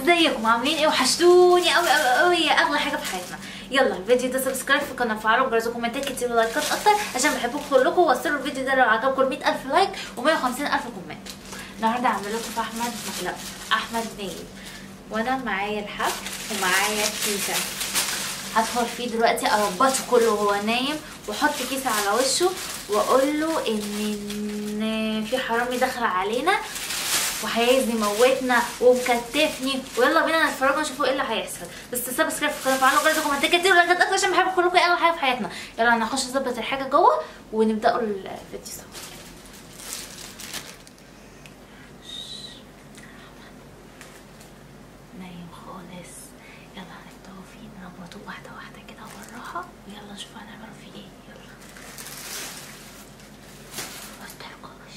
ازيكم عاملين ايه وحشتوني قوي قوي قوي يا اغلى حاجه في حياتنا يلا الفيديو ده سبسكرايب في القناه وفعلوا الجرس وكومنتات كتير ولايكات اكتر عشان بحبكم كلكم ووصلوا الفيديو ده لو عجبكم 100000 لايك و150000 كومنت النهارده هعمل لكم في احمد لا احمد نايم وانا معايا الحبل ومعايا الكيسه هدخل فيه دلوقتي اربطه كله وهو نايم واحط كيسه على وشه واقول له ان إن في حرامي دخل علينا وهيعايز يموتنا ومكتفني ويلا بينا نتفرج ونشوفوا ايه اللي هيحصل بس سبسكرايب في القناه وفعلوا الجرس وكومنتات كتير ولايكات اكتر عشان بحب كلكم ايه اول حاجه في حياتنا يلا انا هخش اظبط الحاجه جوه ونبداوا الفيديو سوا نايم خالص يلا هنبداوا فيه نربطه واحده واحده كده بالراحه ويلا نشوف هنعمله فيه ايه يلا مسترقوش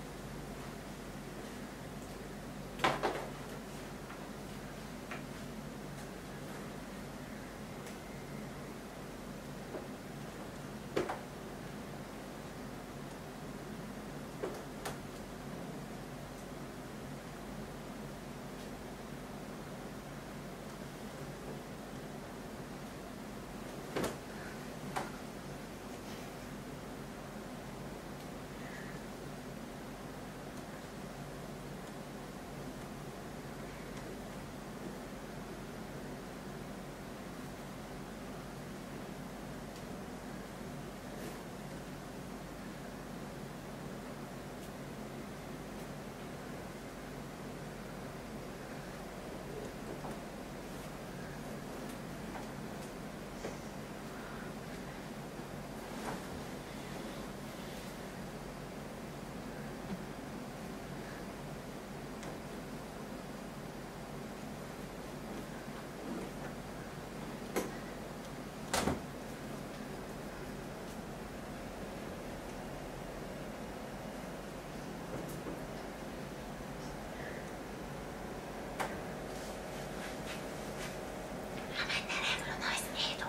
عملنا رجله ناقص ايده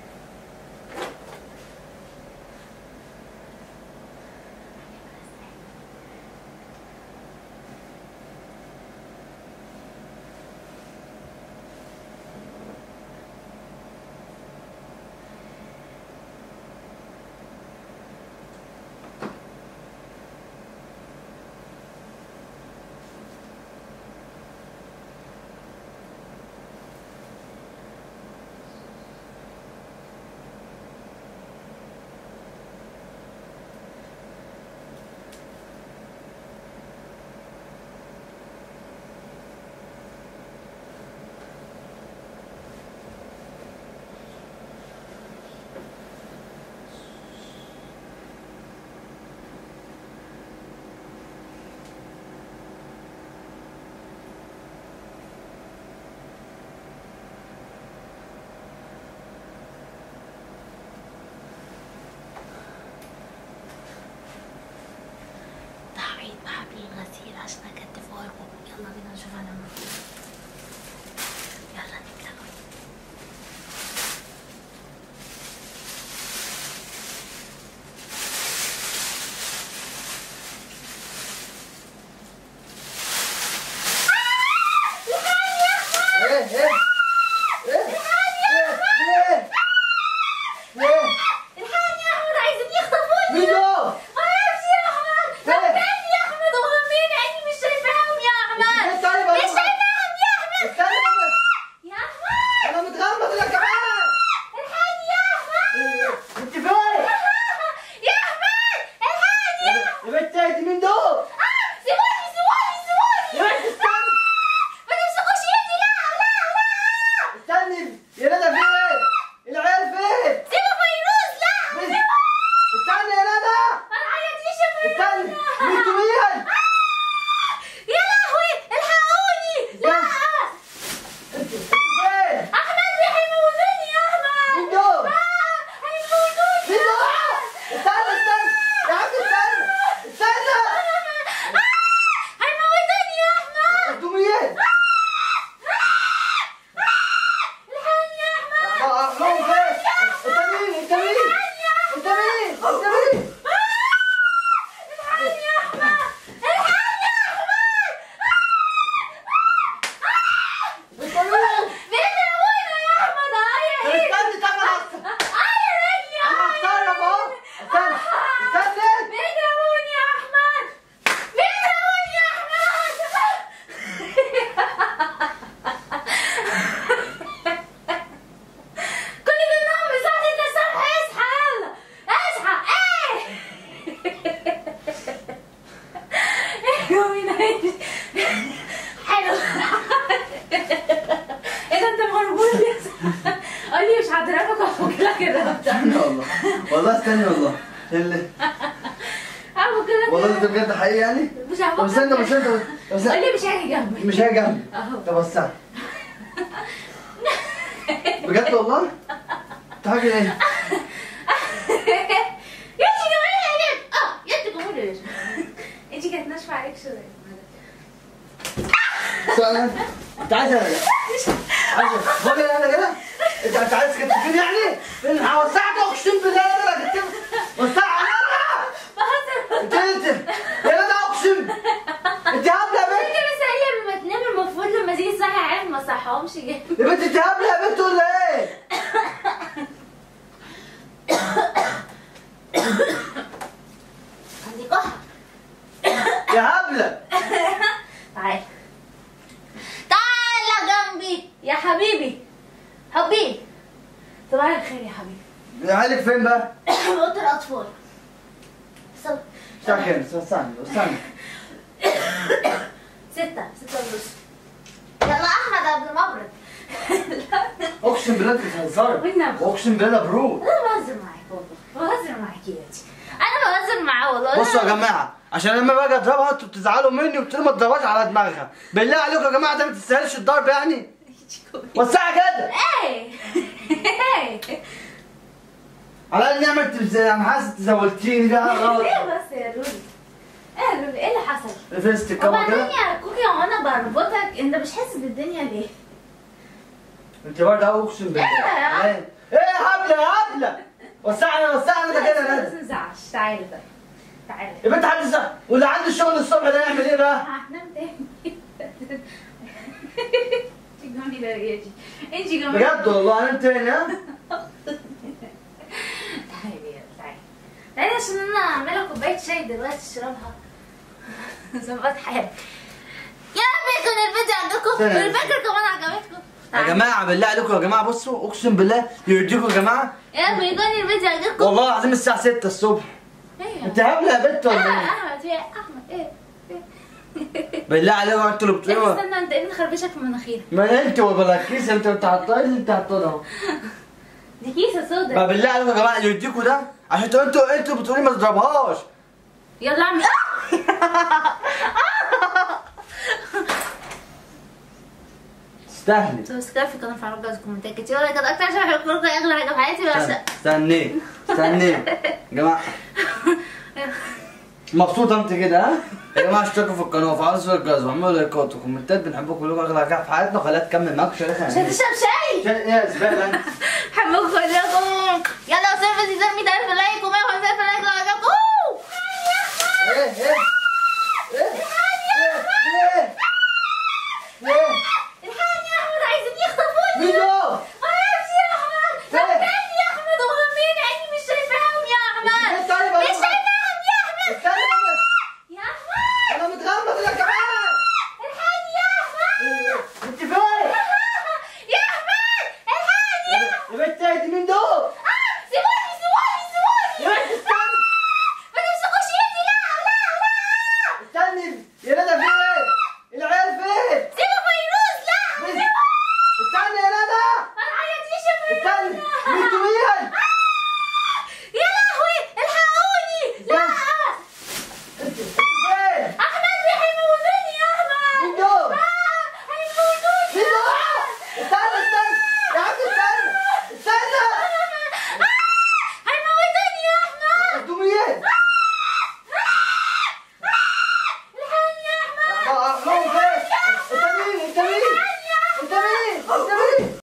تعيد بحبل الغسيل عشان اكتفه لكم يلا بينا نشوف هنعمل ايه يلا نبدأ ايه ايه ايه ايه ايه الحقني يا احمد عايزين يخطفوني مين دول؟ معرفش يا احمد فكرني يا احمد وغمين عيني مش شايفاهم يا احمد انت طالب مش شايفاهم يا احمد استنى بس يا احمد انا متغمض لك كمان الحقني يا احمد انت فين؟ يا احمد الحقني يا يا بنت انت مين دول؟ سيبوني سيبوني سيبوني يا بنت استنى ما تمسكوش ايدي لا لا لا قال لي مش هضربك وافك لك الرابطه استنى والله والله استنى والله اللي افك لك والله انت بجد حقيقي يعني مش طب هفك استنى طب استنى طب قال استنى لي مش هاجي جنبي مش هاجي جنبي اهو طب استنى بجد والله انت حاجه ايه يا شي كمان يا ريت اه يا انت كمان يا ريت انت كانت ناشفه عليك شويه استنى انت عايز انا عايز خد انا كده انت انت عايز تكتفيني يعني فين هوسعك اقسم بالله انا كتفت وسعها انا بهزر انت انت يا ولد اقسم انت هبله يا انت بنت بس هي لما تنام المفروض لما تيجي تصحي عارف ما صحهمش جامد يا بنت انت هبله يا بنت ولا ايه؟ عندي كحه يا هبله تعال تعال جنبي يا حبيبي حبيبي صباح الخير يا حبيبي عليك فين بقى؟ اوضه الاطفال صب- الساعة كام؟ استنى استنى ستة ستة ونص يلا احمد قبل ما ابرد اقسم بالله انت بتهزري والنبي. اقسم بالله برود انا بهزر معاك والله بهزر معاك يا بنتي انا بهزر معاه والله بصوا يا جماعه عشان لما باجي اضربها انتوا بتزعلوا مني وبتقولوا ما تضربهاش على دماغها بالله عليكم يا جماعه ده ما تستاهلش الضرب يعني وسعها كده ايه على الاقل نعمل تبز- انا حاسس تزولتيني ده غلط ليه بس يا لولي ايه يا لولي ايه اللي حصل فزت الكاميرا وبعدين كده يا كوكي وانا بربطك انت مش حاسس بالدنيا ليه؟ انت برضه اقسم بالله إيه؟ ايه ايه يا هبله يا هبله وسعنا وسعنا ده كده بس ده ما تزعلش تعالى طيب تعالى يا بنت حد زع- واللي عنده الشغل الصبح ده يعمل ايه بقى؟ هنام تاني انت جميلة يا جي انت جميلة بجد والله انا تاني ها؟ تعالي يلا، تعالي تعالي عشان انا اعملها كوباية شاي دلوقتي اشربها ظبط حالك يا رب يكون الفيديو عجبكم سلام. والفكرة كمان عجبتكم يا تعالي. جماعه بالله عليكم يا جماعه بصوا اقسم بالله يرضيكم يا جماعه يا رب يكون الفيديو عجبكم والله العظيم الساعه 6 الصبح ايه انت هبله يا بنت ولا آه، ايه؟ احمد ايه احمد ايه إيه؟ بالله عليكم انتوا اللي إيه، بتقولوا استنى انت ايه مخربشك في مناخيرك ما انت وبلاكيس انت انت حاطاه اللي انت حاطاه ده اهو دي كيسه سودا ما بالله عليكم يا جماعه اللي يديكوا ده عشان انتوا انتوا انتوا بتقولي ما تضربهاش يلا اعمل استهلي سبسكرايب في القناه وفعلوا جرس كومنتات كتير ولا كده اكتر عشان بحب لكم اغلى حاجه في حياتي بس استني استني يا جماعه مبسوطه انت كده ها؟ يا جماعه اشتركوا في القناه وفعلوا زر الجرس واعملوا لايكات وكومنتات بنحبكم كلكم اغلى حاجه في حياتنا وخليها تكمل معاكم شريحه مش هتشرب شاي عشان ايه يا زباله انت بحبكم كلكم يلا وصلوا في 100000 لايك و150000 لايك لو عجبكم ايه ايه ايه ايه ايه ايه الحقني يا احمد عايزين يخطفوني مين دول؟ معرفش يا احمد فين؟ صدقني يا احمد وغمين عيني مش شايفاهم يا احمد إيه طيب يا مش أحمد؟ شايفاهم يا احمد استنى بس. يا احمد انا متغمض يا جماعه الحقني يا احمد انت فين؟ يا احمد الحقني يا يا بنت اهدي مين دول؟ آه، سيبوني سيبوني سيبوني يا بنت استنى ما تمسكوش ايدي لا لا لا استني يا ندى فين؟ العيال فين؟ سيبوا فيروز لا بس- استني يا ندى ما تعيطيش يا فيروز استني مين مين؟ يا لهوي الحقوني لا انت انت فين؟ احمد بيحبوني يا احمد مين دول؟ آه، هيموتوني مين دول؟ استنى استنى يا عم استنى استنى هيموتوني يا احمد انتوا مين؟ الحقني يا احمد اه، لهم فين؟ انت مين؟ انت مين؟ انت مين؟ انت مين؟